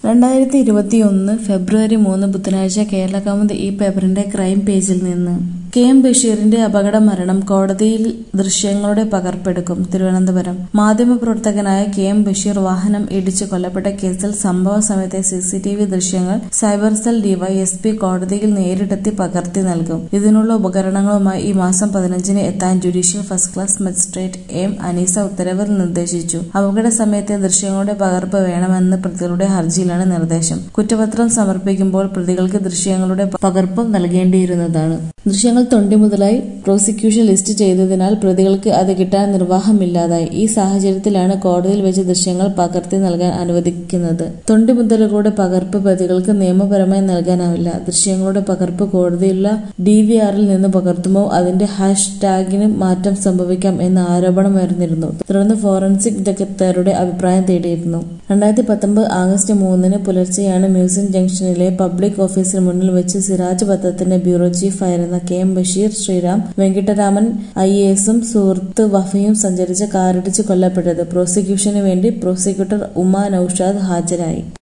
രണ്ടായിരത്തി ഇരുപത്തിയൊന്ന് ഫെബ്രുവരി മൂന്ന് ബുധനാഴ്ച കേരളകൗമുദി ഈ പേപ്പറിന്റെ ക്രൈം പേജിൽ നിന്ന് കെ എം ബഷീറിന്റെ അപകടമരണം കോടതിയിൽ ദൃശ്യങ്ങളുടെ പകർപ്പെടുക്കും തിരുവനന്തപുരം മാധ്യമപ്രവർത്തകനായ കെ എം ബഷീർ വാഹനം ഇടിച്ചു കൊല്ലപ്പെട്ട കേസിൽ സംഭവ സമയത്തെ സിസിടിവി ദൃശ്യങ്ങൾ സൈബർ സെൽ ഡിവൈഎസ്പി കോടതിയിൽ നേരിട്ടെത്തി പകർത്തി നൽകും ഇതിനുള്ള ഉപകരണങ്ങളുമായി ഈ മാസം പതിനഞ്ചിന് എത്താൻ judicial first class magistrate M Aneesa ഉത്തരവിൽ നിർദ്ദേശിച്ചു അപകട സമയത്തെ ദൃശ്യങ്ങളുടെ പകർപ്പ് വേണമെന്ന് പ്രതികളുടെ ഹർജിയിലാണ് നിർദ്ദേശം കുറ്റപത്രം സമർപ്പിക്കുമ്പോൾ പ്രതികൾക്ക് ദൃശ്യങ്ങളുടെ പകർപ്പ് നൽകേണ്ടിയിരുന്നതാണ് ദൃശ്യങ്ങൾ തൊണ്ടി മുതലായി പ്രോസിക്യൂഷൻ ലിസ്റ്റ് ചെയ്തതിനാൽ പ്രതികൾക്ക് അത് കിട്ടാൻ നിർവാഹമില്ലാതായി ഈ സാഹചര്യത്തിലാണ് കോടതിയിൽ വെച്ച് ദൃശ്യങ്ങൾ പകർത്തി നൽകാൻ അനുവദിക്കുന്നത് തൊണ്ടി മുതലുകളുടെ പകർപ്പ് പ്രതികൾക്ക് നിയമപരമായി നൽകാനാവില്ല ദൃശ്യങ്ങളുടെ പകർപ്പ് കോടതിയിലുള്ള ഡി വി ആറിൽ നിന്ന് പകർത്തുമ്പോൾ അതിന്റെ ഹാഷ് ടാഗിന് മാറ്റം സംഭവിക്കാം എന്ന ആരോപണമുയർന്നിരുന്നു തുടർന്ന് ഫോറൻസിക് വിദഗ്ധരുടെ അഭിപ്രായം തേടിയിരുന്നു രണ്ടായിരത്തി പത്തൊമ്പത് ആഗസ്റ്റ് മൂന്നിന് പുലർച്ചെയാണ് മ്യൂസിയം ജംഗ്ഷനിലെ പബ്ലിക് ഓഫീസിന് മുന്നിൽ വെച്ച് സിറാജ് പത്രത്തിന്റെ ബ്യൂറോ ചീഫ് ആയിരുന്ന K M Basheer Sriram Venkitaraman I A എസും സുഹൃത്ത് വഫയും സഞ്ചരിച്ച കാറിടിച്ച് കൊല്ലപ്പെട്ടത് പ്രോസിക്യൂഷന് വേണ്ടി പ്രോസിക്യൂട്ടർ ഉമ നൌഷാദ് ഹാജരായി